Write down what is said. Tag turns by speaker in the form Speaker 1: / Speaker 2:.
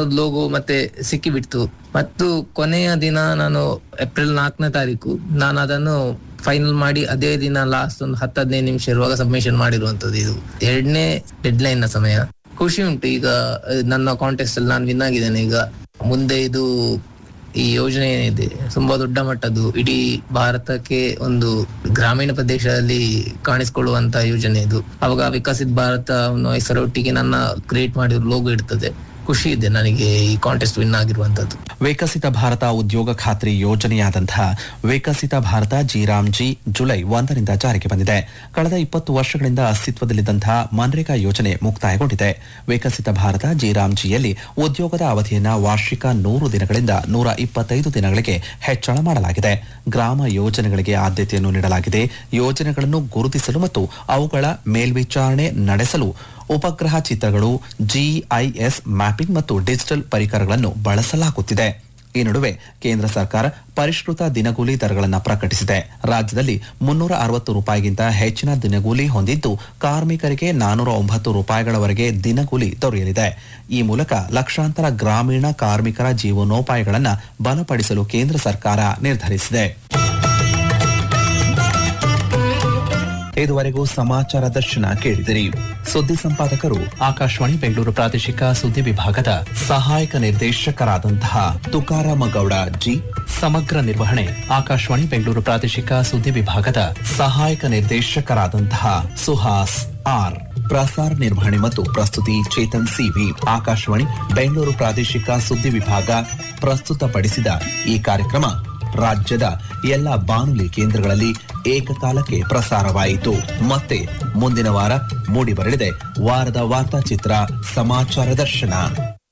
Speaker 1: logo ಮತ್ತೆ ಸಿಕ್ಕಿಬಿಡ್ತು ಮತ್ತು ಕೊನೆಯ ದಿನ ನಾನು ಏಪ್ರಿಲ್ ನಾಲ್ಕನೇ ತಾರೀಕು ನಾನು ಅದನ್ನು ಫೈನಲ್ ಮಾಡಿ ಅದೇ ದಿನ ಲಾಸ್ಟ್ ಒಂದು ಹತ್ತು ಹದಿನೈದು ನಿಮಿಷ ಇರುವಾಗ ಸಬ್ಮಿಷನ್ ಮಾಡಿರುವಂತದ್ದು ಇದು ಎರಡನೇ ಡೆಡ್ಲೈನ್ ನ ಸಮಯ ಖುಷಿ ಉಂಟು ಈಗ ಅಹ್, ನನ್ನ ಕಾಂಟೆಸ್ಟ್ ಅಲ್ಲಿ ನಾನು ವಿನ್ ಆಗಿದ್ದೇನೆ ಈಗ ಮುಂದೆ ಇದು ಈ ಯೋಜನೆ ಏನಿದೆ ತುಂಬಾ ದೊಡ್ಡ ಮಟ್ಟದ್ದು ಇಡೀ ಭಾರತಕ್ಕೆ ಒಂದು ಗ್ರಾಮೀಣ ಪ್ರದೇಶದಲ್ಲಿ ಕಾಣಿಸಿಕೊಳ್ಳುವಂತ ಯೋಜನೆ ಇದು ಅವಾಗ ವಿಕಸಿತ್ ಭಾರತ ಅನ್ನೋ ಹೆಸರೊಟ್ಟಿಗೆ ನನ್ನ ಕ್ರಿಯೇಟ್ ಮಾಡಿರೋ ಲೋಗೋ ಇರ್ತದೆ ಖುಷಿ ಇದೆ ನನಗೆ ಈ ಕಾಂಟೆಸ್ಟ್ ವಿನ್ ಆಗಿರುವಂತದ್ದು
Speaker 2: ವಿಕಸಿತ ಭಾರತ ಉದ್ಯೋಗ ಖಾತ್ರಿ ಯೋಜನೆಯಾದಂತಹ ವಿಕಸಿತ ಭಾರತ ಜಿರಾಮ್ಜಿ ಜುಲೈ ಒಂದರಿಂದ ಜಾರಿಗೆ ಬಂದಿದೆ ಕಳೆದ ಇಪ್ಪತ್ತು ವರ್ಷಗಳಿಂದ ಅಸ್ತಿತ್ವದಲ್ಲಿದ್ದಂತಹ ಮನ್ರೇಗಾ ಯೋಜನೆ ಮುಕ್ತಾಯಗೊಂಡಿದೆ ವಿಕಸಿತ ಭಾರತ ಜಿರಾಮ್ಜಿಯಲ್ಲಿ ಉದ್ಯೋಗದ ಅವಧಿಯನ್ನ ವಾರ್ಷಿಕ ನೂರು ದಿನಗಳಿಂದ ನೂರ ಇಪ್ಪತ್ತೈದು ದಿನಗಳಿಗೆ ಹೆಚ್ಚಳ ಮಾಡಲಾಗಿದೆ ಗ್ರಾಮ ಯೋಜನೆಗಳಿಗೆ ಆದ್ಯತೆಯನ್ನು ನೀಡಲಾಗಿದೆ ಯೋಜನೆಗಳನ್ನು ಗುರುತಿಸಲು ಮತ್ತು ಅವುಗಳ ಮೇಲ್ವಿಚಾರಣೆ ನಡೆಸಲು ಉಪಗ್ರಹ ಚಿತ್ರಗಳು ಜಿಐಎಸ್ ಮ್ಯಾಪಿಂಗ್ ಮತ್ತು ಡಿಜಿಟಲ್ ಪರಿಕರಗಳನ್ನು ಬಳಸಲಾಗುತ್ತಿದೆ ಈ ನಡುವೆ ಕೇಂದ್ರ ಸರ್ಕಾರ ಪರಿಷ್ಕೃತ ದಿನಗೂಲಿ ದರಗಳನ್ನು ಪ್ರಕಟಿಸಿದೆ ರಾಜ್ಯದಲ್ಲಿ ಮುನ್ನೂರ ಅರವತ್ತು ರೂಪಾಯಿಗಿಂತ ಹೆಚ್ಚಿನ ದಿನಗೂಲಿ ಹೊಂದಿದ್ದು ಕಾರ್ಮಿಕರಿಗೆ ನಾನೂರ ಒಂಬತ್ತು ರೂಪಾಯಿಗಳವರೆಗೆ ದಿನಗೂಲಿ ದೊರೆಯಲಿದೆ ಈ ಮೂಲಕ ಲಕ್ಷಾಂತರ ಗ್ರಾಮೀಣ ಕಾರ್ಮಿಕರ ಜೀವನೋಪಾಯಗಳನ್ನು ಬಲಪಡಿಸಲು ಕೇಂದ್ರ ಸರ್ಕಾರ ನಿರ್ಧರಿಸಿದೆ ಇದುವರೆಗೂ ಸಮಾಚಾರ ದರ್ಶನ ಕೇಳಿದಿರಿ ಸುದ್ದಿ ಸಂಪಾದಕರು ಆಕಾಶವಾಣಿ ಬೆಂಗಳೂರು ಪ್ರಾದೇಶಿಕ ಸುದ್ದಿ ವಿಭಾಗದ ಸಹಾಯಕ ನಿರ್ದೇಶಕರಾದಂತಹ ತುಕಾರಾಮ ಗೌಡ ಜಿ ಸಮಗ್ರ ನಿರ್ವಹಣೆ ಆಕಾಶವಾಣಿ ಬೆಂಗಳೂರು ಪ್ರಾದೇಶಿಕ ಸುದ್ದಿ ವಿಭಾಗದ ಸಹಾಯಕ ನಿರ್ದೇಶಕರಾದಂತಹ ಸುಹಾಸ್ ಆರ್ ಪ್ರಸಾರ ನಿರ್ವಹಣೆ ಮತ್ತು ಪ್ರಸ್ತುತಿ ಚೇತನ್ ಸಿವಿ ಆಕಾಶವಾಣಿ ಬೆಂಗಳೂರು ಪ್ರಾದೇಶಿಕ ಸುದ್ದಿ ವಿಭಾಗ ಪ್ರಸ್ತುತಪಡಿಸಿದ ಈ ಕಾರ್ಯಕ್ರಮ ರಾಜ್ಯದ ಎಲ್ಲ ಬಾನುಲಿ ಕೇಂದ್ರಗಳಲ್ಲಿ ಏಕಕಾಲಕ್ಕೆ ಪ್ರಸಾರವಾಯಿತು ಮತ್ತೆ ಮುಂದಿನ ವಾರ ಮೂಡಿಬರಲಿದೆ ವಾರದ ವಾರ್ತಾಚಿತ್ರ ಸಮಾಚಾರ ದರ್ಶನ